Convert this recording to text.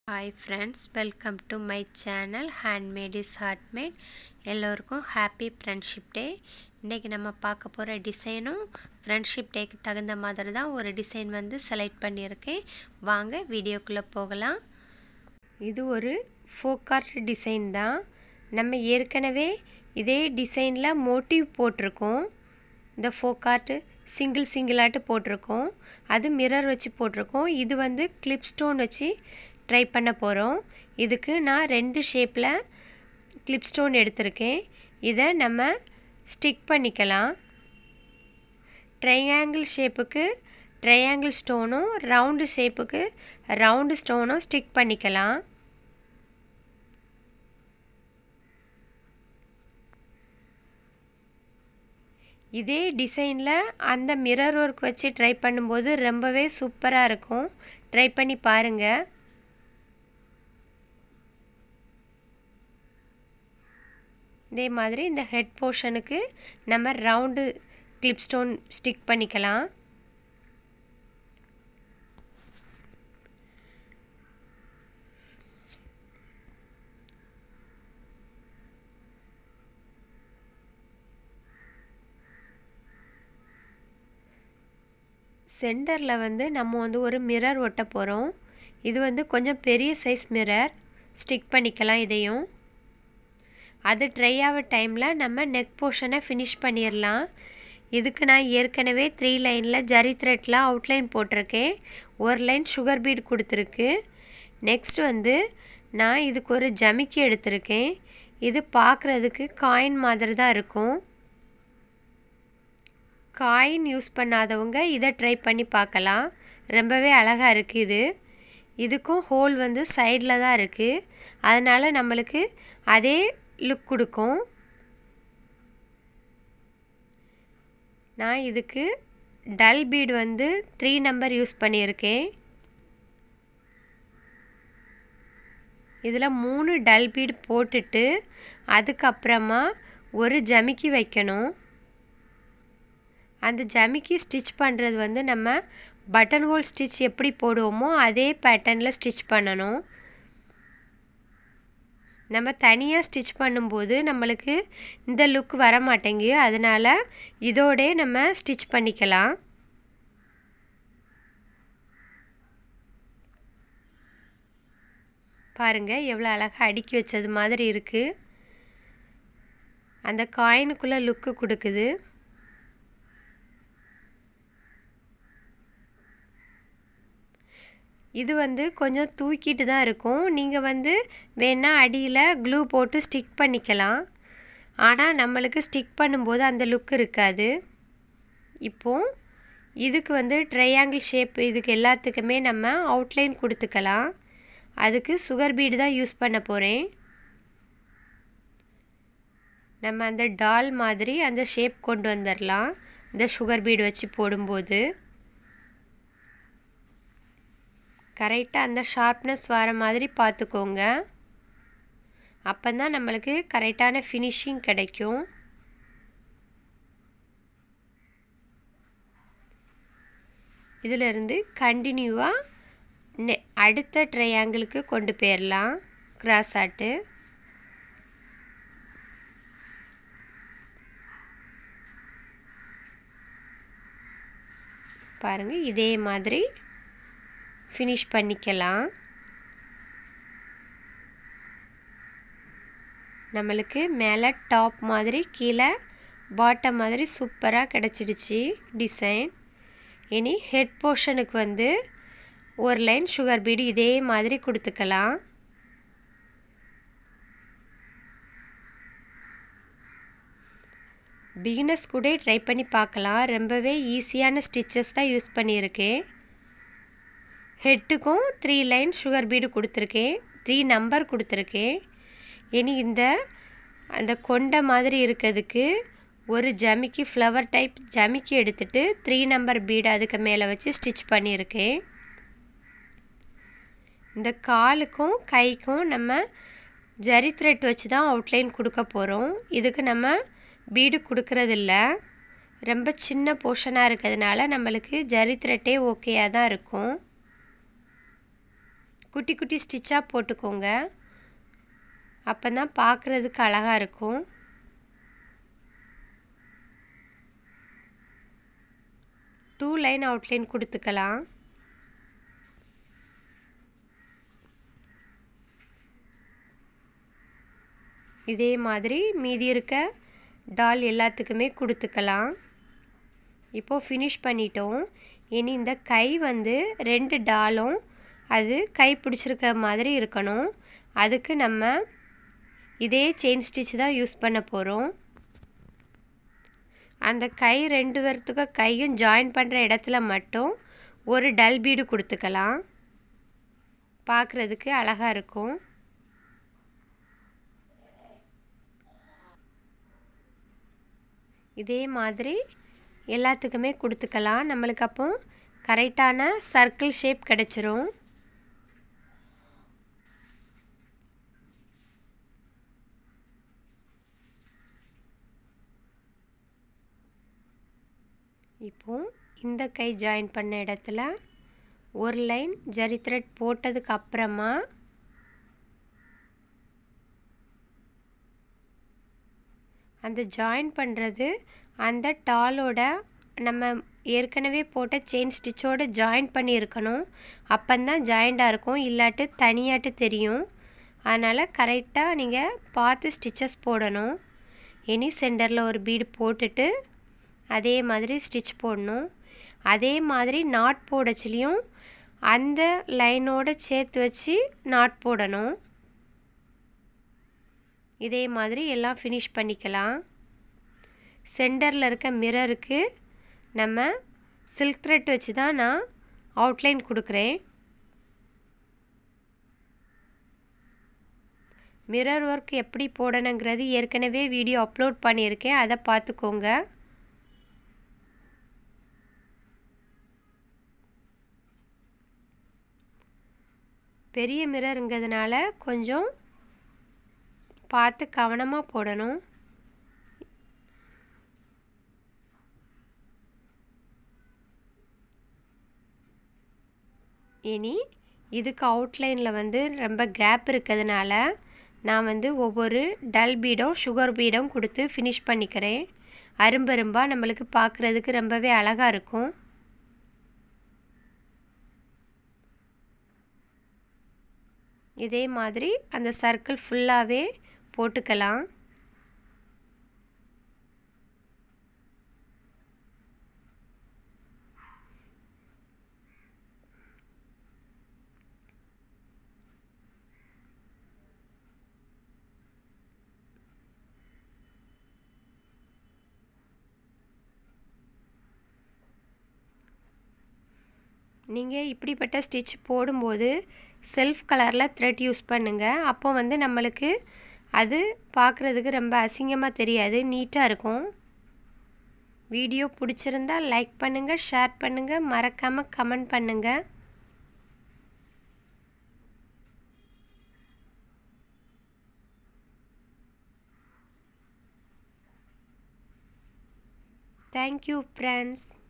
hi friends welcome to my channel handmade is heartmade எல்லோருக்கும் happy friendship day இன்றைக்கி நம்ம பார்க்க போகிற டிசைனும் ஃப்ரெண்ட்ஷிப் டேக்கு தகுந்த மாதிரி தான் ஒரு டிசைன் வந்து செலக்ட் பண்ணியிருக்கேன் வாங்க வீடியோக்குள்ளே போகலாம் இது ஒரு ஃபோக்கார்ட் டிசைன் தான் நம்ம ஏற்கனவே இதே டிசைனில் மோட்டிவ் போட்டிருக்கோம் இந்த ஃபோக்கார்ட்டு சிங்கிள் சிங்கிளாட்டு போட்டிருக்கோம் அது மிரர் வச்சு போட்டிருக்கோம் இது வந்து கிளிப் ஸ்டோன் வச்சு ட்ரை பண்ண போகிறோம் இதுக்கு நான் ரெண்டு ஷேப்பில் கிளிப் ஸ்டோன் எடுத்திருக்கேன் இதை நம்ம ஸ்டிக் பண்ணிக்கலாம் ட்ரையாங்கிள் ஷேப்புக்கு ட்ரையாங்கிள் ஸ்டோனும் ரவுண்டு ஷேப்புக்கு ரவுண்டு ஸ்டோனும் ஸ்டிக் பண்ணிக்கலாம் இதே டிசைனில் அந்த மிரர் ஒர்க் வச்சு ட்ரை பண்ணும்போது ரொம்பவே சூப்பராக இருக்கும் ட்ரை பண்ணி பாருங்கள் இதே மாதிரி இந்த ஹெட் போர்ஷனுக்கு நம்ம ரவுண்டு கிளிப் ஸ்டோன் ஸ்டிக் பண்ணிக்கலாம் சென்டரில் வந்து நம்ம வந்து ஒரு மிரர் ஒட்ட போகிறோம் இது வந்து கொஞ்சம் பெரிய சைஸ் மிரர் ஸ்டிக் பண்ணிக்கலாம் இதையும் அது ட்ரை ஆகிற டைமில் நம்ம நெக் போர்ஷனை ஃபினிஷ் பண்ணிடலாம் இதுக்கு நான் ஏற்கனவே த்ரீ லைனில் ஜரி த்ரெட்டில் அவுட்லைன் போட்டிருக்கேன் ஒரு லைன் சுகர் பீட் கொடுத்துருக்கு நெக்ஸ்ட் வந்து நான் இதுக்கு ஒரு ஜமிக்கி எடுத்திருக்கேன் இது பார்க்குறதுக்கு காயின் மாதிரி தான் இருக்கும் காயின் யூஸ் பண்ணாதவங்க இதை ட்ரை பண்ணி பார்க்கலாம் ரொம்பவே அழகாக இருக்குது இது இதுக்கும் ஹோல் வந்து சைடில் தான் இருக்குது அதனால் நம்மளுக்கு அதே லுக் கொடுக்கும் நான் இதுக்கு டல் பீட் வந்து த்ரீ நம்பர் யூஸ் பண்ணியிருக்கேன் இதில் மூணு டல் பீட் போட்டுட்டு அதுக்கப்புறமா ஒரு ஜமிக்கி வைக்கணும் அந்த ஜமிக்கி ஸ்டிச் பண்ணுறது வந்து நம்ம பட்டன் ஹோல் ஸ்டிச் எப்படி போடுவோமோ அதே பேட்டர்னில் ஸ்டிச் பண்ணணும் நம்ம தனியாக ஸ்டிச் பண்ணும்போது நம்மளுக்கு இந்த லுக் வர மாட்டேங்கு அதனால் இதோடே நம்ம ஸ்டிச் பண்ணிக்கலாம் பாருங்கள் எவ்வளோ அழகாக அடுக்கி வச்சது மாதிரி இருக்குது அந்த காயினுக்குள்ளே லுக்கு கொடுக்குது இது வந்து கொஞ்சம் தூக்கிட்டு தான் இருக்கும் நீங்கள் வந்து வேணால் அடியில் க்ளூ போட்டு ஸ்டிக் பண்ணிக்கலாம் ஆனால் நம்மளுக்கு ஸ்டிக் பண்ணும்போது அந்த லுக் இருக்காது இப்போது இதுக்கு வந்து ட்ரையாங்கிள் ஷேப் இதுக்கு எல்லாத்துக்குமே நம்ம அவுட்லைன் கொடுத்துக்கலாம் அதுக்கு சுகர் பீடு தான் யூஸ் பண்ண போகிறேன் நம்ம அந்த டால் மாதிரி அந்த ஷேப் கொண்டு வந்துடலாம் இந்த சுகர் பீடு வச்சு போடும்போது கரெக்டாக அந்த ஷார்ப்னஸ் வர மாதிரி பார்த்துக்கோங்க அப்போ தான் நம்மளுக்கு கரெக்டான ஃபினிஷிங் கிடைக்கும் இதிலிருந்து கண்டினியூவாக நெ அடுத்த ட்ரையாங்கிளுக்கு கொண்டு போயிடலாம் கிராஸ் ஆட்டு பாருங்கள் இதே மாதிரி ஃபினிஷ் பண்ணிக்கலாம் நம்மளுக்கு மேலே டாப் மாதிரி கீழே பாட்டம் மாதிரி சூப்பராக கிடச்சிடுச்சு டிசைன் இனி ஹெட் போர்ஷனுக்கு வந்து ஒரு லைன் சுகர் பீடு இதே மாதிரி கொடுத்துக்கலாம் பிகினர்ஸ் கூட ட்ரை பண்ணி பார்க்கலாம் ரொம்பவே ஈஸியான ஸ்டிச்சஸ் தான் யூஸ் பண்ணியிருக்கேன் ஹெட்டுக்கும் த்ரீ லைன் சுகர் பீடு கொடுத்துருக்கேன் த்ரீ நம்பர் கொடுத்துருக்கேன் இனி இந்த அந்த கொண்டை மாதிரி இருக்கிறதுக்கு ஒரு ஜமிக்கி ஃப்ளவர் டைப் ஜமிக்கி எடுத்துட்டு த்ரீ நம்பர் பீடு அதுக்கு மேலே வச்சு ஸ்டிச் பண்ணியிருக்கேன் இந்த காலுக்கும் கைக்கும் நம்ம ஜரி த்ரெட் வச்சு தான் அவுட்லைன் கொடுக்க போகிறோம் இதுக்கு நம்ம பீடு கொடுக்கறதில்ல ரொம்ப சின்ன போர்ஷனாக இருக்கிறதுனால நம்மளுக்கு ஜரி த்ரெட்டே ஓகேயாக தான் இருக்கும் குட்டி குட்டி ஸ்டிச்சாக போட்டுக்கோங்க அப்போ தான் பார்க்குறதுக்கு அழகாக இருக்கும் டூ லைன் அவுட்லைன் கொடுத்துக்கலாம் இதே மாதிரி மீதி இருக்க டால் எல்லாத்துக்குமே கொடுத்துக்கலாம் இப்போது ஃபினிஷ் பண்ணிட்டோம் இனி இந்த கை வந்து ரெண்டு டாலும் அது கை பிடிச்சிருக்க மாதிரி இருக்கணும் அதுக்கு நம்ம இதே செயின் ஸ்டிச் தான் யூஸ் பண்ண போகிறோம் அந்த கை ரெண்டு பேர்த்துக்கு கையும் ஜாயின் பண்ணுற இடத்துல மட்டும் ஒரு டல் பீடு கொடுத்துக்கலாம் பார்க்குறதுக்கு அழகாக இருக்கும் இதே மாதிரி எல்லாத்துக்குமே கொடுத்துக்கலாம் நம்மளுக்கு அப்போ கரெக்டான சர்க்கிள் ஷேப் கிடச்சிரும் இப்போ இந்த கை ஜாயின் பண்ண இடத்துல ஒரு லைன் ஜரி த்ரெட் போட்டதுக்கு அப்புறமா அந்த ஜாயின் பண்ணுறது அந்த டாலோட நம்ம ஏற்கனவே போட்ட செயின் ஸ்டிச்சோடு ஜாயின் பண்ணியிருக்கணும் அப்போந்தான் ஜாயிண்டாக இருக்கும் இல்லாட்டு தனியாட்டு தெரியும் அதனால் கரெக்டாக நீங்கள் பார்த்து ஸ்டிச்சஸ் போடணும் இனி சென்டரில் ஒரு பீடு போட்டுட்டு அதே மாதிரி ஸ்டிச் போடணும் அதே மாதிரி நாட் போடச்சுலையும் அந்த லைனோட சேர்த்து வச்சு நாட் போடணும் இதே மாதிரி எல்லாம் ஃபினிஷ் பண்ணிக்கலாம் சென்டரில் இருக்க மிரருக்கு நம்ம சில்க் த்ரெட் வச்சு தான் நான் அவுட்லைன் கொடுக்குறேன் மிரர் ஒர்க் எப்படி போடணுங்கிறது ஏற்கனவே வீடியோ அப்லோட் பண்ணியிருக்கேன் அதை பார்த்துக்கோங்க பெரிய மிரருங்கிறதுனால கொஞ்சம் பார்த்து கவனமாக போடணும் இனி இதுக்கு அவுட்லைனில் வந்து ரொம்ப கேப் இருக்கிறதுனால நான் வந்து ஒவ்வொரு டல் பீடும் சுகர் பீடும் கொடுத்து ஃபினிஷ் பண்ணிக்கிறேன் அரும்பரும்பாக நம்மளுக்கு பார்க்குறதுக்கு ரொம்பவே அழகாக இருக்கும் இதே மாதிரி அந்த சர்க்கிள் ஃபுல்லாகவே போட்டுக்கலாம் நீங்கள் இப்படிப்பட்ட ஸ்டிச் போடும்போது செல்ஃப் கலரில் த்ரெட் யூஸ் பண்ணுங்கள் அப்போ வந்து நம்மளுக்கு அது பார்க்குறதுக்கு ரொம்ப அசிங்கமாக தெரியாது நீட்டாக இருக்கும் வீடியோ பிடிச்சிருந்தா லைக் பண்ணுங்கள் ஷேர் பண்ணுங்கள் மறக்காமல் கமெண்ட் பண்ணுங்கள் தேங்க்யூ ஃப்ரெண்ட்ஸ்